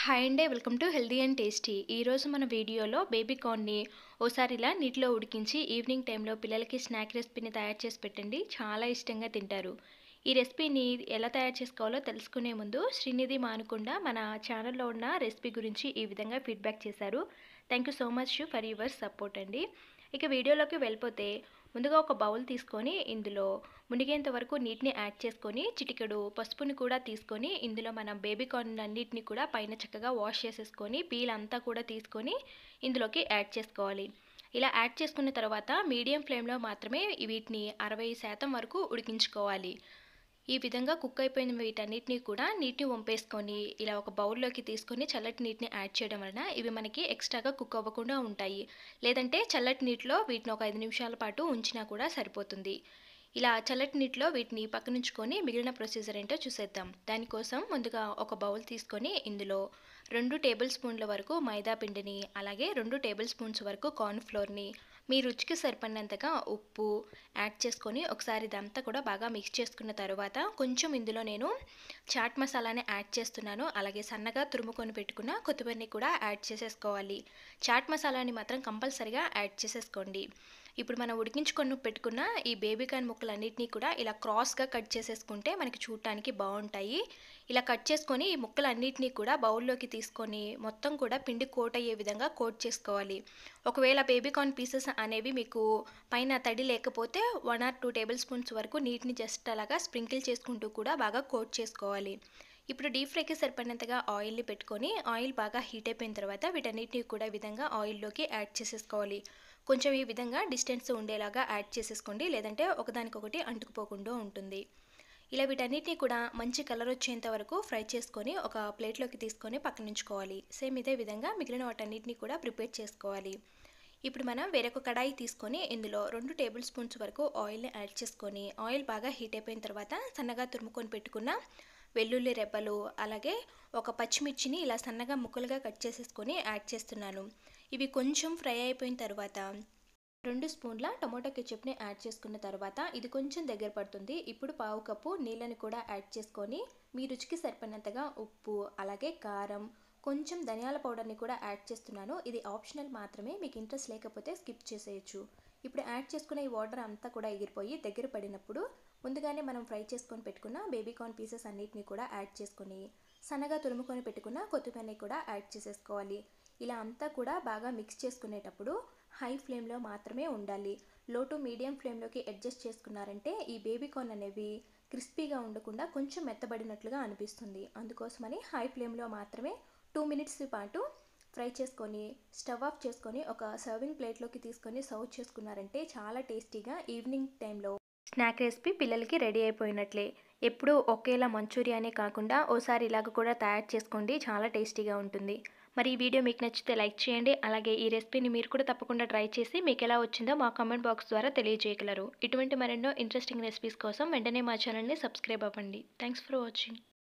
hi అండి welcome to healthy and tasty ఈరోజు మన వీడియోలో బేబీ కార్న్ని ఓసారి ఇలా నీటిలో ఉడికించి ఈవినింగ్ టైంలో పిల్లలకి స్నాక్ రెసిపీని తయారు చేసి పెట్టండి చాలా ఇష్టంగా తింటారు ఈ రెసిపీని ఎలా తయారు చేసుకోవాలో తెలుసుకునే ముందు శ్రీనిధి మానుకొండ మన ఛానల్లో ఉన్న రెసిపీ గురించి ఈ విధంగా ఫీడ్బ్యాక్ చేశారు thank you so much for your support అండి ఇక వీడియోలోకి వెళ్ళిపోతే ముందుగా ఒక బౌల్ తీసుకొని ఇందులో మునిగేంత వరకు నీటిని యాడ్ చేసుకొని చిటికెడు పసుపుని కూడా తీసుకొని ఇందులో మనం బేబీ కార్న్ అన్నిటిని కూడా పైన చక్కగా వాష్ చేసేసుకొని పీల్ అంతా కూడా తీసుకొని ఇందులోకి యాడ్ చేసుకోవాలి ఇలా యాడ్ చేసుకున్న తర్వాత మీడియం ఫ్లేమ్లో మాత్రమే వీటిని అరవై శాతం వరకు ఉడికించుకోవాలి ఈ విధంగా కుక్ అయిపోయిన వీటన్నిటిని కూడా నీటిని వంపేసుకొని ఇలా ఒక బౌల్లోకి తీసుకొని చల్లటి నీటిని యాడ్ చేయడం వలన ఇవి మనకి ఎక్స్ట్రాగా కుక్ అవ్వకుండా ఉంటాయి లేదంటే చల్లటి నీటిలో వీటిని ఒక ఐదు నిమిషాల పాటు ఉంచినా కూడా సరిపోతుంది ఇలా చల్లటి నీటిలో వీటిని పక్కనుంచుకొని మిగిలిన ప్రొసీజర్ ఏంటో చూసేద్దాం దానికోసం ముందుగా ఒక బౌల్ తీసుకొని ఇందులో రెండు టేబుల్ స్పూన్ల వరకు మైదా పిండిని అలాగే రెండు టేబుల్ స్పూన్స్ వరకు కార్న్ ఫ్లోర్ని మీ రుచికి సరిపడినంతగా ఉప్పు యాడ్ చేసుకొని ఒకసారి ఇదంతా కూడా బాగా మిక్స్ చేసుకున్న తర్వాత కొంచెం ఇందులో నేను చాట్ మసాలాని యాడ్ చేస్తున్నాను అలాగే సన్నగా తురుముకొని పెట్టుకున్న కొత్తిమీరని కూడా యాడ్ చేసేసుకోవాలి చాట్ మసాలాని మాత్రం కంపల్సరిగా యాడ్ చేసేసుకోండి ఇప్పుడు మనం ఉడికించుకొని పెట్టుకున్న ఈ బేబీ కార్న్ ముక్కలన్నిటినీ కూడా ఇలా క్రాస్గా కట్ చేసేసుకుంటే మనకి చూడటానికి బాగుంటాయి ఇలా కట్ చేసుకొని ఈ ముక్కలన్నిటినీ కూడా బౌల్లోకి తీసుకొని మొత్తం కూడా పిండి కోట్ అయ్యే విధంగా కోట్ చేసుకోవాలి ఒకవేళ బేబీ కార్న్ పీసెస్ అనేవి మీకు పైన తడి లేకపోతే one or two tablespoons వరకు నీటిని జస్ట్ అలాగా స్ప్రింకిల్ చేసుకుంటూ కూడా బాగా కోట్ చేసుకోవాలి ఇప్పుడు డీప్ ఫ్రైకి సరిపడినంతగా ఆయిల్ని పెట్టుకొని ఆయిల్ బాగా హీట్ అయిపోయిన తర్వాత వీటన్నిటిని కూడా ఈ విధంగా ఆయిల్లోకి యాడ్ చేసేసుకోవాలి కొంచెం ఈ విధంగా డిస్టెన్స్ ఉండేలాగా యాడ్ చేసేసుకోండి లేదంటే ఒకదానికొకటి అంటుకుపోకుండా ఉంటుంది ఇలా వీటన్నిటిని కూడా మంచి కలర్ వచ్చేంత వరకు ఫ్రై చేసుకొని ఒక ప్లేట్లోకి తీసుకొని పక్కనుంచుకోవాలి సేమ్ ఇదే విధంగా మిగిలిన వాటన్నిటిని కూడా ప్రిపేర్ చేసుకోవాలి ఇప్పుడు మనం వేరొక కడాయి తీసుకొని ఇందులో రెండు టేబుల్ స్పూన్స్ వరకు ఆయిల్ని యాడ్ చేసుకొని ఆయిల్ బాగా హీట్ అయిపోయిన తర్వాత సన్నగా తురుముకొని పెట్టుకున్న వెల్లుల్లి రెబ్బలు అలాగే ఒక పచ్చిమిర్చిని ఇలా సన్నగా ముక్కలుగా కట్ చేసేసుకొని యాడ్ చేస్తున్నాను ఇవి కొంచెం ఫ్రై అయిపోయిన తర్వాత రెండు స్పూన్ల టొమాటో కెచప్ని యాడ్ చేసుకున్న తర్వాత ఇది కొంచెం దగ్గర పడుతుంది ఇప్పుడు పావు కప్పు నీళ్ళని కూడా యాడ్ చేసుకొని మీ రుచికి సరిపడినంతగా ఉప్పు అలాగే కారం కొంచెం ధనియాల పౌడర్ని కూడా యాడ్ చేస్తున్నాను ఇది ఆప్షనల్ మాత్రమే మీకు ఇంట్రెస్ట్ లేకపోతే స్కిప్ చేసేయచ్చు ఇప్పుడు యాడ్ చేసుకున్న ఈ వాటర్ అంతా కూడా ఎగిరిపోయి దగ్గర పడినప్పుడు ముందుగానే మనం ఫ్రై చేసుకొని పెట్టుకున్న బేబీ కార్న్ పీసెస్ అన్నిటిని కూడా యాడ్ చేసుకొని సన్నగా తురుముకొని పెట్టుకున్న కొత్తిమీరని కూడా యాడ్ చేసేసుకోవాలి ఇలా అంతా కూడా బాగా మిక్స్ చేసుకునేటప్పుడు హై ఫ్లేమ్లో మాత్రమే ఉండాలి లో టు మీడియం ఫ్లేమ్లోకి అడ్జస్ట్ చేసుకున్నారంటే ఈ బేబీ కార్న్ అనేవి క్రిస్పీగా ఉండకుండా కొంచెం మెత్తబడినట్లుగా అనిపిస్తుంది అందుకోసమని హై ఫ్లేమ్లో మాత్రమే టూ మినిట్స్ పాటు ఫ్రై చేసుకొని స్టవ్ ఆఫ్ చేసుకొని ఒక సర్వింగ్ ప్లేట్లోకి తీసుకొని సర్వ్ చేసుకున్నారంటే చాలా టేస్టీగా ఈవినింగ్ టైంలో స్నాక్ రెసిపీ పిల్లలకి రెడీ అయిపోయినట్లే ఎప్పుడూ ఒకేలా మంచూరియానే కాకుండా ఓసారి ఇలాగ కూడా తయారు చేసుకోండి చాలా టేస్టీగా ఉంటుంది మరి ఈ వీడియో మీకు నచ్చితే లైక్ చేయండి అలాగే ఈ రెసిపీని మీరు కూడా తప్పకుండా ట్రై చేసి మీకు ఎలా వచ్చిందో మా కామెంట్ బాక్స్ ద్వారా తెలియజేయగలరు ఇటువంటి మరెన్నో ఇంట్రెస్టింగ్ రెసిపీస్ కోసం వెంటనే మా ఛానల్ని సబ్స్క్రైబ్ అవ్వండి థ్యాంక్స్ ఫర్ వాచింగ్